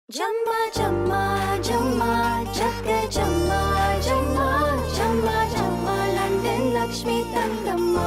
ஜம்மா ஜம்மா ஜம்மா ஜக்க ஜம்மா ஜம்மா ஜம்மா ஜம்மா லண்டன் லக்ஷ்மி தங்கம்மா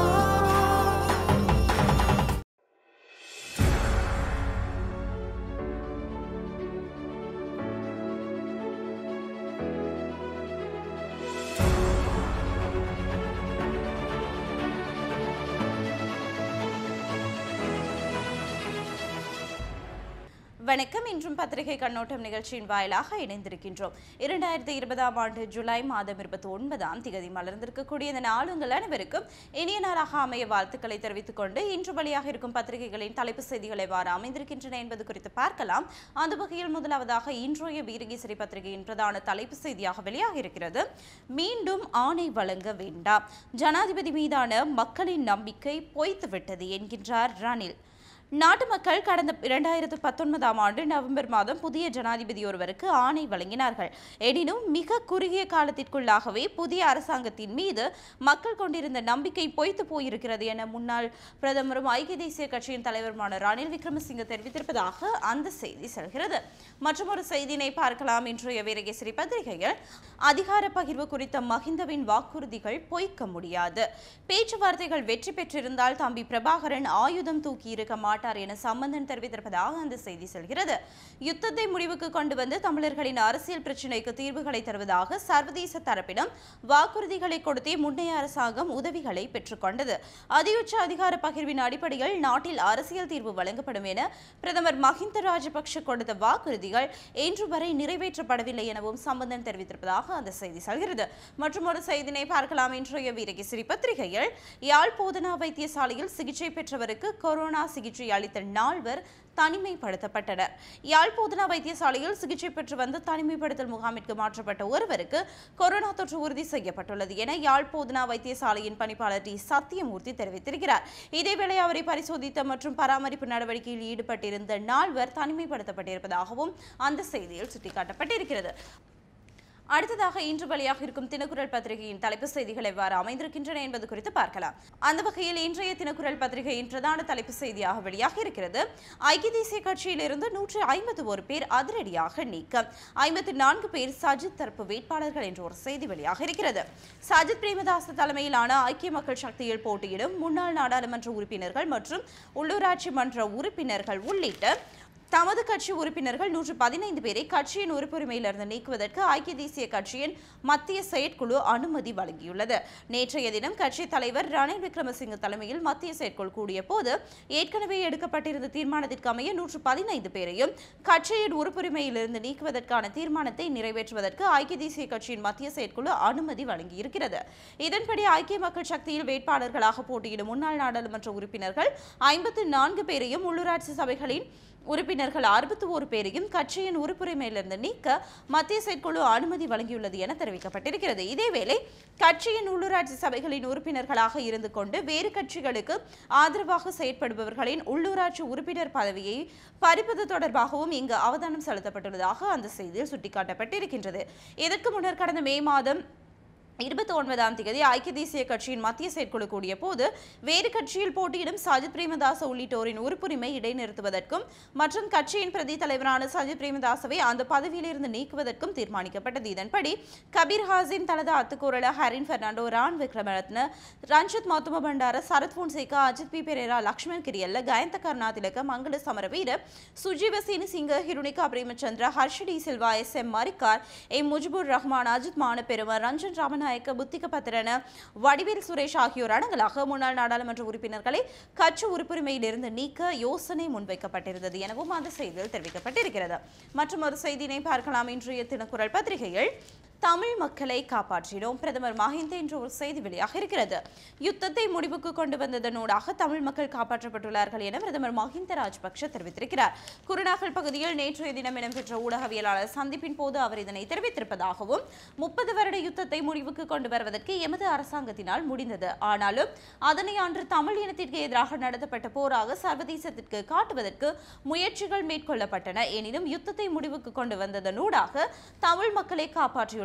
வணக்கம் இன்றும் பத்திரிகை கண்ணோட்டம் நிகழ்ச்சியின் வாயிலாக இணைந்திருக்கின்றோம் இரண்டாயிரத்தி இருபதாம் ஆண்டு ஜூலை மாதம் இருபத்தி ஒன்பதாம் திகதி மலர்ந்திருக்கக்கூடிய இந்த நாளுங்கள் அனைவருக்கும் இனிய நாளாக அமைய வாழ்த்துக்களை தெரிவித்துக் கொண்டு இன்று வழியாக இருக்கும் பத்திரிகைகளின் தலைப்பு செய்திகளை வார அமைந்திருக்கின்றன என்பது குறித்து பார்க்கலாம் அந்த வகையில் முதலாவதாக இன்றைய வீரகேசரி பத்திரிகையின் பிரதான தலைப்பு செய்தியாக வெளியாக இருக்கிறது மீண்டும் ஆணை வழங்க வேண்டாம் ஜனாதிபதி மீதான மக்களின் நம்பிக்கை பொய்த்துவிட்டது என்கின்றார் ரணில் நாட்டு மக்கள் கடந்த இரண்டாயிரத்து பத்தொன்பதாம் ஆண்டு நவம்பர் மாதம் புதிய ஜனாதிபதி ஒருவருக்கு ஆணை வழங்கினார்கள் எனினும் மிக குறுகிய காலத்திற்குள்ளாகவே புதிய அரசாங்கத்தின் மீது மக்கள் கொண்டிருந்த நம்பிக்கை பொய்த்து போயிருக்கிறது என முன்னாள் பிரதமரும் ஐக்கிய தேசிய கட்சியின் தலைவருமான ரணில் விக்ரமசிங்க தெரிவித்திருப்பதாக அந்த செய்தி செல்கிறது மற்றொரு செய்தியினை பார்க்கலாம் இன்றைய வீரகேசரி பத்திரிகையில் அதிகார பகிர்வு குறித்த மஹிந்தவின் வாக்குறுதிகள் பொய்க்க முடியாது பேச்சுவார்த்தைகள் வெற்றி பெற்றிருந்தால் தம்பி பிரபாகரன் ஆயுதம் தூக்கி இருக்க மாட்டார் என சம்பந்தன் தெரிவித்திருப்பதாக அந்த செய்தி செல்கிறது யுத்தத்தை முடிவுக்கு கொண்டு வந்து தமிழர்களின் அரசியல் பிரச்சினைக்கு தீர்வுகளை தருவதாக சர்வதேச தரப்பிடம் வாக்குறுதிகளை கொடுத்தே முன்னைய அரசாங்கம் உதவிகளை பெற்றுக்கொண்டது அதியுச்ச அதிகார பகிர்வின் அடிப்படையில் நாட்டில் அரசியல் தீர்வு வழங்கப்படும் என பிரதமர் மஹிந்த ராஜபக்ஷ கொடுத்த வாக்குறுதிகள் இன்று வரை நிறைவேற்றப்படவில்லை எனவும் சம்பந்தன் தெரிவித்திருப்பதாக அந்த செய்தி செல்கிறது மற்றும் ஒரு செய்தினை பார்க்கலாம் இன்றைய வீரகேசரி பத்திரிகையில் யாழ் போதனா வைத்தியசாலையில் சிகிச்சை பெற்றவருக்கு கொரோனா சிகிச்சை அளித்த நால்வர் தனிமைப்படுத்தப்பட்டனர் யாழ் போதனா வைத்தியசாலையில் சிகிச்சை பெற்று வந்து தனிமைப்படுத்தல் முகாமிற்கு மாற்றப்பட்ட ஒருவருக்கு கொரோனா தொற்று உறுதி செய்யப்பட்டுள்ளது என யாழ் போதனா வைத்தியசாலையின் பணிப்பாளர் டி சத்தியமூர்த்தி தெரிவித்திருக்கிறார் இதேவேளை அவரை பரிசோதித்த மற்றும் பராமரிப்பு நடவடிக்கையில் ஈடுபட்டிருந்த நால்வர் தனிமைப்படுத்தப்பட்டிருப்பதாகவும் அந்த செய்தியில் சுட்டிக்காட்டப்பட்டிருக்கிறது அடுத்ததாக இன்று வெளியாக இருக்கும் தினக்குரல் பத்திரிகையின் தலைப்பு செய்திகள் எவ்வாறு அமைந்திருக்கின்றன என்பது குறித்து பார்க்கலாம் அந்த வகையில் இன்றைய தினக்குரல் பத்திரிகையின் பிரதான தலைப்பு செய்தியாக வெளியாக இருக்கிறது ஐக்கிய தேசிய கட்சியிலிருந்து நூற்று ஐம்பது ஒரு பேர் அதிரடியாக நீக்கம் ஐம்பத்தி நான்கு பேர் சஜித் தரப்பு வேட்பாளர்கள் என்ற ஒரு செய்தி வெளியாக இருக்கிறது சஜித் பிரேமதாஸ் தலைமையிலான ஐக்கிய மக்கள் சக்தியில் போட்டியிடும் முன்னாள் நாடாளுமன்ற உறுப்பினர்கள் மற்றும் உள்ளூராட்சி மன்ற உறுப்பினர்கள் உள்ளிட்ட தமது கட்சி உறுப்பினர்கள் நூற்று பதினைந்து பேரை கட்சியின் உறுப்புரிமையிலிருந்து நீக்குவதற்கு ஐக்கிய தேசிய கட்சியின் மத்திய செயற்குழு அனுமதி வழங்கியுள்ளது நேற்றைய தினம் கட்சி தலைவர் ரணில் விக்ரமசிங்க தலைமையில் மத்திய செயற்குழு கூடிய போது ஏற்கனவே எடுக்கப்பட்டிருந்த தீர்மானத்திற்கு அமைய நூற்று பதினைந்து பேரையும் கட்சியின் உறுப்புரிமையிலிருந்து நீக்குவதற்கான தீர்மானத்தை நிறைவேற்றுவதற்கு ஐக்கிய தேசிய கட்சியின் மத்திய செயற்குழு அனுமதி வழங்கியிருக்கிறது இதன்படி ஐக்கிய மக்கள் சக்தியில் வேட்பாளர்களாக போட்டியிடும் முன்னாள் நாடாளுமன்ற உறுப்பினர்கள் ஐம்பத்து நான்கு பேரையும் உள்ளூராட்சி சபைகளின் உறுப்பினர்கள் அறுபத்தி ஒரு பேரையும் கட்சியின் உறுப்புரிமையிலிருந்து நீக்க மத்திய செயற்குழு அனுமதி வழங்கியுள்ளது என தெரிவிக்கப்பட்டிருக்கிறது இதேவேளை கட்சியின் உள்ளூராட்சி சபைகளின் உறுப்பினர்களாக இருந்து கொண்டு வேறு கட்சிகளுக்கு ஆதரவாக செயற்படுபவர்களின் உள்ளூராட்சி உறுப்பினர் பதவியை பறிப்பது தொடர்பாகவும் இங்கு அவதானம் செலுத்தப்பட்டுள்ளதாக அந்த செய்தியில் சுட்டிக்காட்டப்பட்டிருக்கின்றது இதற்கு முன்னர் கடந்த மே மாதம் இருபத்தி ஒன்பதாம் தேதி ஐக்கிய தேசிய கட்சியின் மத்திய செயற்குழு கூடிய போது வேறு கட்சியில் போட்டியிடும் சஜித் பிரேமதாச உள்ளிட்டோரின் உறுப்புரிமை இடைநிறுத்துவதற்கும் மற்றும் கட்சியின் பிரதி தலைவரான சஜித் பிரேமதாசவை அந்த பதவியிலிருந்து நீக்குவதற்கும் தீர்மானிக்கப்பட்டது இதன்படி கபீர் ஹாசிம் தனது அத்துக்கூறல Harin Fernando Eran Wickramaratne Ranjith Madduma Bandara Sarath Fonseka Ajith P Perera Lakshman Kiriella Gayantha Karunatilaka Mangala Samaraweera Sujeewa Senasinghe Hirunika Premachandra Harsha de Silva S M Marikkar M Mujibur Rahman Ajith Manapperuma Ranjan Ramanayake Buddhika Pathirana Vadivel Suresh ஆகியோர் அடங்கலாக முன்னாள் நாடாளுமன்ற உறுப்பினர்களை கட்சி உறுப்புரிமையிலிருந்து நீக்க யோசனை முன்வைக்கப்பட்டிருந்தது எனவும் அந்த செய்தியில் தெரிவிக்கப்பட்டிருக்கிறது மற்றும் ஒரு செய்தியினை பார்க்கலாம் இன்றைய தினக்குரல் பத்திரிகையில் தமிழ் மக்களை காப்பாற்றினோம் பிரதமர் மஹிந்த என்ற ஒரு செய்தி வெளியாக இருக்கிறது யுத்தத்தை முடிவுக்கு கொண்டு வந்ததனூடாக தமிழ் மக்கள் காப்பாற்றப்பட்டுள்ளார்கள் என பிரதமர் மஹிந்த ராஜபக்ஷ தெரிவித்திருக்கிறார் குருநாகல் பகுதியில் நேற்றைய தினம் இடம்பெற்ற ஊடகவியலாளர் சந்திப்பின் போது அவர் இதனை தெரிவித்திருப்பதாகவும் முப்பது வருட யுத்தத்தை முடிவுக்கு கொண்டு வருவதற்கு எமது அரசாங்கத்தினால் முடிந்தது ஆனாலும் அதனை அன்று தமிழ் இனத்திற்கு எதிராக நடத்தப்பட்ட போராக சர்வதேசத்திற்கு காட்டுவதற்கு முயற்சிகள் மேற்கொள்ளப்பட்டன எனினும் யுத்தத்தை முடிவுக்கு கொண்டு வந்ததனூடாக தமிழ் மக்களை காப்பாற்றியுள்ளோம்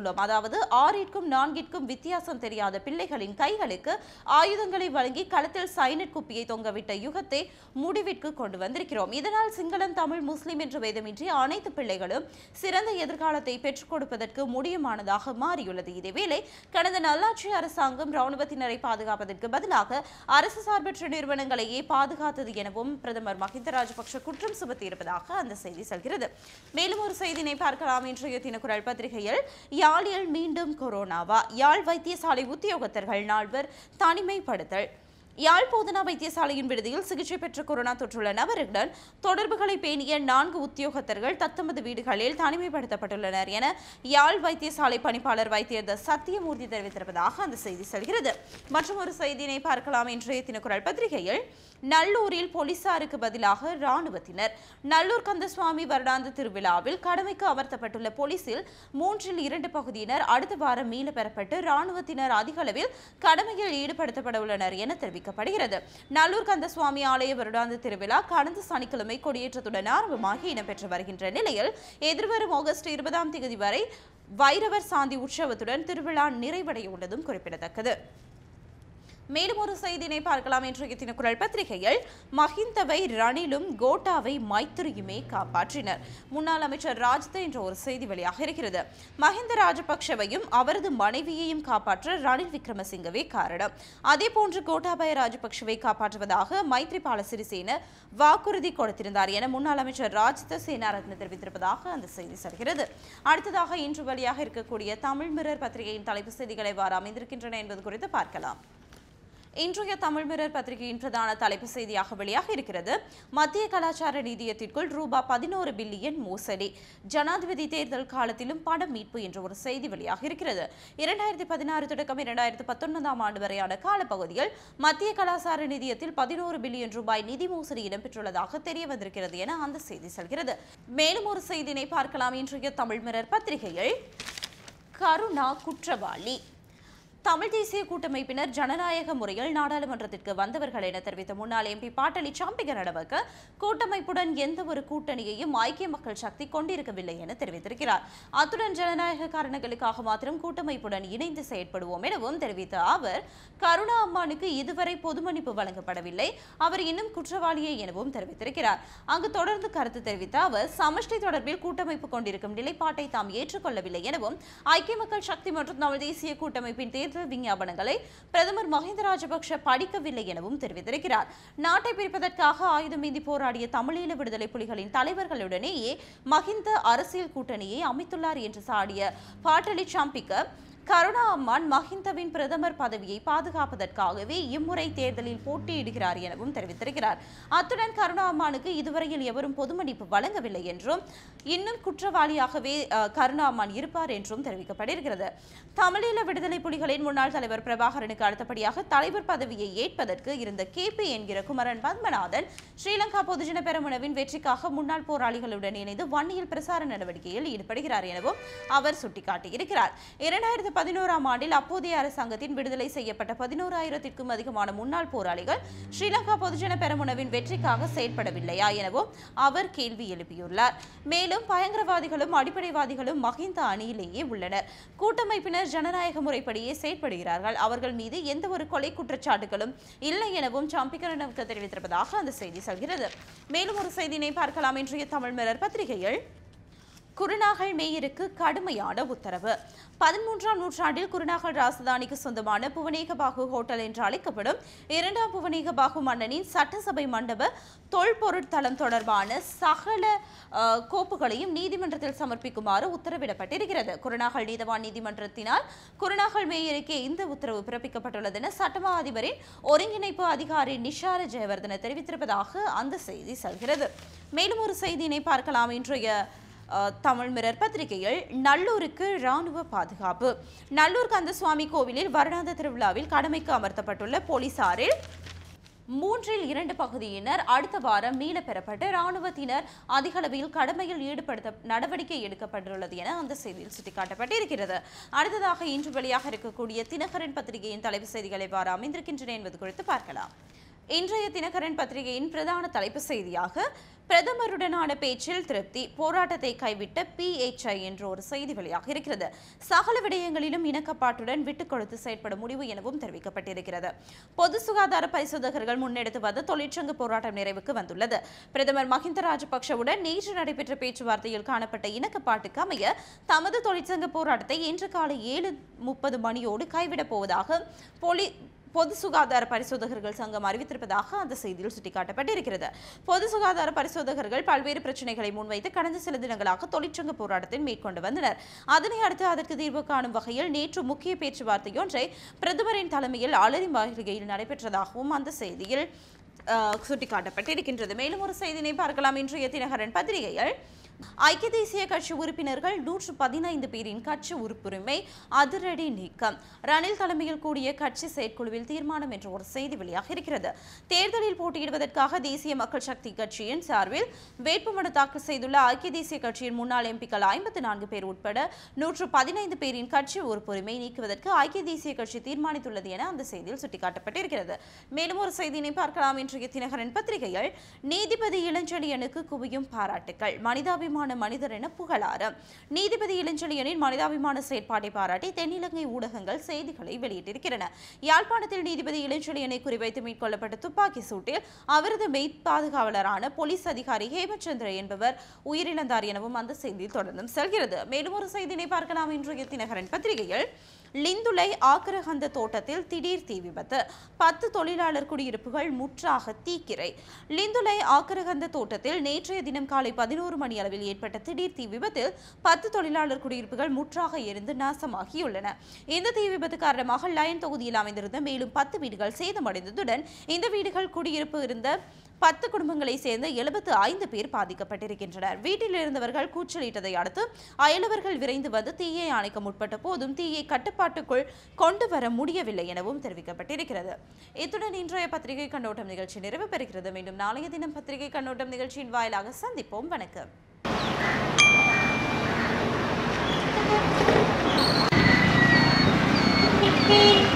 மூலம் அதாவது ஆறிற்கும் நான்கிற்கும் வித்தியாசம் தெரியாத பிள்ளைகளின் கைகளுக்கு ஆயுதங்களை வழங்கி களத்தில் சைனட் குப்பியை தொங்கவிட்ட யுகத்தை முடிவிற்கு கொண்டு வந்திருக்கிறோம் இதனால் சிங்களம் தமிழ் முஸ்லிம் என்ற வேதமின்றி அனைத்து பிள்ளைகளும் சிறந்த எதிர்காலத்தை பெற்றுக் கொடுப்பதற்கு முடியுமானதாக மாறியுள்ளது இதேவேளை கடந்த நல்லாட்சி அரசாங்கம் ராணுவத்தினரை பாதுகாப்பதற்கு பதிலாக அரசு சார்பற்ற நிறுவனங்களையே பாதுகாத்தது எனவும் பிரதமர் மஹிந்த ராஜபக்ஷ குற்றம் சுமத்தியிருப்பதாக அந்த செய்தி சொல்கிறது மேலும் ஒரு செய்தியினை பார்க்கலாம் இன்றைய தினக்குரல் பத்திரிகையில் யாழில் மீண்டும் கொரோனாவா யாழ் வைத்தியசாலை உத்தியோகத்தர்கள் நால்வர் தனிமைப்படுத்தல் யாழ் போதனா வைத்தியசாலையின் விடுதியில் சிகிச்சை பெற்ற கொரோனா தொற்றுள்ள நபருடன் தொடர்புகளை பேணிய நான்கு உத்தியோகத்தர்கள் தத்தமது வீடுகளில் தனிமைப்படுத்தப்பட்டுள்ளனர் என யாழ் வைத்தியசாலை பணிப்பாளர் வைத்தியர் த சத்தியமூர்த்தி தெரிவித்திருப்பதாக அந்த செய்தி செல்கிறது மற்றும் ஒரு செய்தியினை பார்க்கலாம் இன்றைய தினக்குரல் பத்திரிகையில் நல்லூரில் போலீசாருக்கு பதிலாக ராணுவத்தினர் நல்லூர் கந்தசுவாமி வருடாந்த திருவிழாவில் கடமைக்கு அமர்த்தப்பட்டுள்ள போலீசில் மூன்றில் இரண்டு பகுதியினர் அடுத்த வாரம் மீள பெறப்பட்டு ராணுவத்தினர் அதிக அளவில் கடமையில் ஈடுபடுத்தப்பட உள்ளனர் என தெரிவிக்கப்படுகிறது நல்லூர் கந்தசுவாமி ஆலய வருடாந்த திருவிழா கடந்த சனிக்கிழமை கொடியேற்றத்துடன் ஆரம்பமாகி இடம்பெற்று வருகின்ற நிலையில் எதிர்வரும் ஆகஸ்ட் இருபதாம் தேதி வரை வைரவர் சாந்தி உற்சவத்துடன் திருவிழா நிறைவடைய உள்ளதும் குறிப்பிடத்தக்கது மேலும் ஒரு செய்தியினை பார்க்கலாம் இன்றைய தினக்குரல் பத்திரிகையில் மஹிந்தவை ரணிலும் கோட்டாவை மைத்திரியுமே காப்பாற்றினர் முன்னாள் அமைச்சர் ராஜ்த என்ற ஒரு செய்தி வெளியாக இருக்கிறது மஹிந்த ராஜபக்ஷவையும் அவரது மனைவியையும் காப்பாற்ற ரணில் விக்ரமசிங்கவே காரணம் அதே போன்று கோட்டாபய ராஜபக்ஷவை காப்பாற்றுவதாக மைத்ரிபால சிறிசேன வாக்குறுதி கொடுத்திருந்தார் என முன்னாள் அமைச்சர் ராஜ்த சேனாரத்ன தெரிவித்திருப்பதாக அந்த செய்தி சொல்கிறது அடுத்ததாக இன்று வெளியாக இருக்கக்கூடிய தமிழ் மிரர் பத்திரிகையின் தலைப்பு செய்திகளை வார அமைந்திருக்கின்றன என்பது குறித்து பார்க்கலாம் இன்றைய தமிழ் மிரர் பத்திரிகையின் பிரதான தலைப்பு செய்தியாக வெளியாக இருக்கிறது மத்திய கலாச்சார நிதியத்திற்குள் ரூபா பதினோரு பில்லியன் மோசடி ஜனாதிபதி தேர்தல் காலத்திலும் பண மீட்பு என்ற ஒரு செய்தி வெளியாக இருக்கிறது இரண்டாயிரத்தி பதினாறு தொடக்கம் இரண்டாயிரத்தி பத்தொன்பதாம் ஆண்டு வரையான காலப்பகுதியில் மத்திய கலாச்சார நிதியத்தில் பதினோரு பில்லியன் ரூபாய் நிதி மோசடி இடம்பெற்றுள்ளதாக தெரிய வந்திருக்கிறது என அந்த செய்தி சொல்கிறது மேலும் ஒரு செய்தியினை பார்க்கலாம் இன்றைய தமிழ் மிரர் பத்திரிகையில் கருணா குற்றவாளி தமிழ் தேசிய கூட்டமைப்பினர் ஜனநாயக முறையில் நாடாளுமன்றத்திற்கு வந்தவர்கள் என தெரிவித்த முன்னாள் எம்பி பாட்டலி சாம்பிக நடவக்க கூட்டமைப்புடன் எந்த ஒரு கூட்டணியையும் ஐக்கிய மக்கள் சக்தி கொண்டிருக்கவில்லை என தெரிவித்திருக்கிறார் அத்துடன் ஜனநாயக காரணங்களுக்காக மாத்திரம் கூட்டமைப்புடன் இணைந்து செயற்படுவோம் எனவும் தெரிவித்த அவர் கருணா அம்மானுக்கு இதுவரை பொது மன்னிப்பு வழங்கப்படவில்லை அவர் இன்னும் குற்றவாளியே எனவும் தெரிவித்திருக்கிறார் அங்கு தொடர்ந்து கருத்து தெரிவித்த அவர் சமஷ்டி தொடர்பில் கூட்டமைப்பு கொண்டிருக்கும் நிலைப்பாட்டை தாம் ஏற்றுக்கொள்ளவில்லை எனவும் ஐக்கிய மக்கள் சக்தி மற்றும் தமிழ் தேசிய கூட்டமைப்பின் தேர்தல் விஞ்ஞாபனங்களை பிரதமர் மஹிந்த ராஜபக்ஷ படிக்கவில்லை எனவும் தெரிவித்திருக்கிறார் நாட்டை பிரிப்பதற்காக ஆயுதமேந்தி போராடிய தமிழீழ விடுதலை புலிகளின் தலைவர்களுடனேயே மஹிந்த அரசியல் கூட்டணியை அமைத்துள்ளார் என்று சாடிய பாட்டலி சாம்பிக்க கருணா அம்மான் மஹிந்தவின் பிரதமர் பதவியை பாதுகாப்பதற்காகவே இம்முறை தேர்தலில் போட்டியிடுகிறார் எனவும் தெரிவித்திருக்கிறார் அத்துடன் கருணா அம்மானுக்கு இதுவரையில் எவரும் பொது மன்னிப்பு வழங்கவில்லை என்றும் இன்னும் குற்றவாளியாகவே அஹ், கருணா அம்மான் இருப்பார் என்றும் தெரிவிக்கப்படுகிறது தமிழீழ விடுதலை புலிகளின் முன்னாள் தலைவர் பிரபாகரனுக்கு அடுத்தபடியாக தலைவர் பதவியை ஏற்பதற்கு இருந்த கேபி என்கிற குமரன் பத்மநாதன் ஸ்ரீலங்கா பொதுஜன பெரமுனவின் வெற்றிக்காக முன்னாள் போராளிகளுடன் இணைந்து வன்னியில் பிரசார நடவடிக்கையில் ஈடுபடுகிறார் எனவும் அவர் சுட்டிக்காட்டியிருக்கிறார் இரண்டாயிரத்து பதினோராம் ஆண்டில் அப்போதைய அரசாங்கத்தின் விடுதலை செய்யப்பட்ட பதினோராயிரத்திற்கும் அதிகமான முன்னாள் போராளிகள் ஸ்ரீலங்கா பொதுஜன பெரமுனவின் வெற்றிக்காக செயற்படவில்லையா எனவும் அவர் கேள்வி எழுப்பியுள்ளார் மேலும் பயங்கரவாதிகளும் அடிப்படைவாதிகளும் மஹிந்த அணியிலேயே உள்ளனர் கூட்டமைப்பினர் ஜனநாயக முறைப்படியே செயற்படுகிறார்கள் அவர்கள் மீது எந்த ஒரு கொலை குற்றச்சாட்டுகளும் இல்லை எனவும் சாம்பிகரனுக்கு தெரிவித்திருப்பதாக அந்த செய்தி சொல்கிறது மேலும் ஒரு செய்தியினை பார்க்கலாம் இன்றைய தமிழ் மிரர் பத்திரிகையில் குருநாகல் மேயருக்கு கடுமையான உத்தரவு பதிமூன்றாம் நூற்றாண்டில் குருநாகல் ராசதானிக்கு சொந்தமான புவனேகபாகு ஹோட்டல் என்று அழைக்கப்படும் இரண்டாம் புவனேகபாகு மன்னனின் சட்டசபை மண்டப தொல்பொருட்தளம் தொடர்பான சகல அஹ், கோப்புகளையும் நீதிமன்றத்தில் சமர்ப்பிக்குமாறு உத்தரவிடப்பட்டிருக்கிறது குருநாகல் நீதவான் நீதிமன்றத்தினால் குருநாகல் மேயருக்கே இந்த உத்தரவு பிறப்பிக்கப்பட்டுள்ளது என சட்டமா அதிபரின் ஒருங்கிணைப்பு அதிகாரி நிஷார ஜெயவர்தன தெரிவித்திருப்பதாக அந்த செய்தி சொல்கிறது மேலும் ஒரு செய்தியினை பார்க்கலாம் இன்றைய அஹ், தமிழ் மிரர் பத்திரிகையில் நல்லூருக்கு ராணுவ பாதுகாப்பு நல்லூர் கந்தசுவாமி கோவிலில் வருடாந்த திருவிழாவில் கடமைக்கு அமர்த்தப்பட்டுள்ள போலீசாரில் மூன்றில் இரண்டு பகுதியினர் அடுத்த வாரம் மீள பெறப்பட்டு ராணுவத்தினர் அதிகளவில் கடமையில் ஈடுபடுத்த நடவடிக்கை எடுக்கப்பட்டுள்ளது என அந்த செய்தியில் சுட்டிக்காட்டப்பட்டிருக்கிறது அடுத்ததாக இன்று வெளியாக இருக்கக்கூடிய தினகரன் பத்திரிகையின் தலைப்பு செய்திகளை வார அமைந்திருக்கின்றன என்பது குறித்து பார்க்கலாம் இன்றைய தினகரன் பத்திரிகையின் பிரதான தலைப்பு செய்தியாக பிரதமருடனான பேச்சில் திருப்தி போராட்டத்தை கைவிட்ட பிஎச்ஐ என்ற ஒரு செய்தி வெளியாக இருக்கிறது சகல விடயங்களிலும் இணக்கப்பாட்டுடன் விட்டுக் கொடுத்து செயற்பட முடிவு எனவும் தெரிவிக்கப்பட்டிருக்கிறது பொது சுகாதார பரிசோதகர்கள் முன்னெடுத்து வந்த தொழிற்சங்க போராட்டம் நிறைவுக்கு வந்துள்ளது பிரதமர் மஹிந்த ராஜபக்ஷவுடன் நேற்று நடைபெற்ற பேச்சுவார்த்தையில் காணப்பட்ட இணக்கப்பாட்டுக்கு அமைய தமது தொழிற்சங்க போராட்டத்தை இன்று காலை ஏழு முப்பது மணியோடு கைவிடப் போவதாக போலி பொது சுகாதார பரிசோதகர்கள் சங்கம் அறிவித்திருப்பதாக அந்த செய்தியில் சுட்டிக்காட்டப்பட்டிருக்கிறது பொது சுகாதார பரிசோதகர்கள் பல்வேறு பிரச்சனைகளை முன்வைத்து கடந்த சில தினங்களாக தொழிற்சங்க போராட்டத்தை மேற்கொண்டு வந்தனர் அதனை அடுத்து அதற்கு தீர்வு காணும் வகையில் நேற்று முக்கிய பேச்சுவார்த்தையொன்றை பிரதமரின் தலைமையில் அலரி மாளிகையில் நடைபெற்றதாகவும் அந்த செய்தியில் அஹ், சுட்டிக்காட்டப்பட்டிருக்கின்றது மேலும் ஒரு செய்தியினை பார்க்கலாம் இன்றைய தினகரன் பத்திரிகையில் ஐக்கிய தேசிய கட்சி உறுப்பினர்கள் நூற்று பதினைந்து பேரின் கட்சி உறுப்புரிமை அதிரடி நீக்கம் ரணில் தலைமையில் கூடிய கட்சி செயற்குழுவில் தீர்மானம் என்ற ஒரு செய்தி வெளியாக இருக்கிறது தேர்தலில் போட்டியிடுவதற்காக தேசிய மக்கள் சக்தி கட்சியின் சார்பில் வேட்புமனு தாக்கல் செய்துள்ள ஐக்கிய தேசிய கட்சியின் முன்னாள் எம்பிக்கள் ஐம்பத்தி நான்கு பேர் உட்பட நூற்று பதினைந்து பேரின் கட்சி உறுப்புரிமை நீக்குவதற்கு ஐக்கிய தேசிய கட்சி தீர்மானித்துள்ளது என அந்த செய்தியில் சுட்டிக்காட்டப்பட்டிருக்கிறது மேலும் ஒரு செய்தியினை பார்க்கலாம் இன்றைய தினகரன் பத்திரிகையில் நீதிபதி இளஞ்செழியனுக்கு குவியும் பாராட்டுக்கள் மனிதாபிமான மனிதர் என புகழாரம் நீதிபதி இளஞ்செழியனின் மனிதாபிமான செயற்பாட்டை பாராட்டி தென்னிலங்கை ஊடகங்கள் செய்திகளை வெளியிட்டிருக்கின்றன யாழ்ப்பாணத்தில் நீதிபதி இளஞ்செழியனை குறிவைத்து மேற்கொள்ளப்பட்ட துப்பாக்கி சூட்டில் அவரது மெய் பாதுகாவலரான போலீஸ் அதிகாரி ஹேமச்சந்திர என்பவர் உயிரிழந்தார் எனவும் அந்த செய்தி தொடர்ந்தும் செல்கிறது மேலும் ஒரு செய்தியினை பார்க்கலாம் இன்றைய தினகரன் பத்திரிகையில் லிந்துலை ஆக்கிரகந்த தோட்டத்தில் திடீர் தீ விபத்து பத்து தொழிலாளர் குடியிருப்புகள் முற்றாக தீக்கிரை லிந்துலை ஆக்கிரகந்த தோட்டத்தில் நேற்றைய தினம் காலை பதினோரு மணி அளவில் ஏற்பட்ட திடீர் தீ விபத்தில் பத்து தொழிலாளர் குடியிருப்புகள் முற்றாக எரிந்து நாசமாகியுள்ளன இந்த தீ விபத்து காரணமாக லயன் தொகுதியில் அமைந்திருந்த மேலும் பத்து வீடுகள் சேதமடைந்ததுடன் இந்த வீடுகள் குடியிருப்பு இருந்த பத்து குடும்பங்களை சேர்ந்த எழுபத்து ஐந்து பேர் பாதிக்கப்பட்டிருக்கின்றனர் வீட்டில் இருந்தவர்கள் கூச்சலிட்டதை அடுத்து அயலவர்கள் விரைந்து வந்து தீயை அணைக்க முற்பட்ட போதும் தீயை கட்டுப்பாட்டுக்குள் கொண்டு வர முடியவில்லை எனவும் தெரிவிக்கப்பட்டிருக்கிறது இத்துடன் இன்றைய பத்திரிகை கண்ணோட்டம் நிகழ்ச்சி நிறைவு பெறுகிறது மீண்டும் நாளைய தினம் பத்திரிகை கண்ணோட்டம் நிகழ்ச்சியின் வாயிலாக சந்திப்போம் வணக்கம்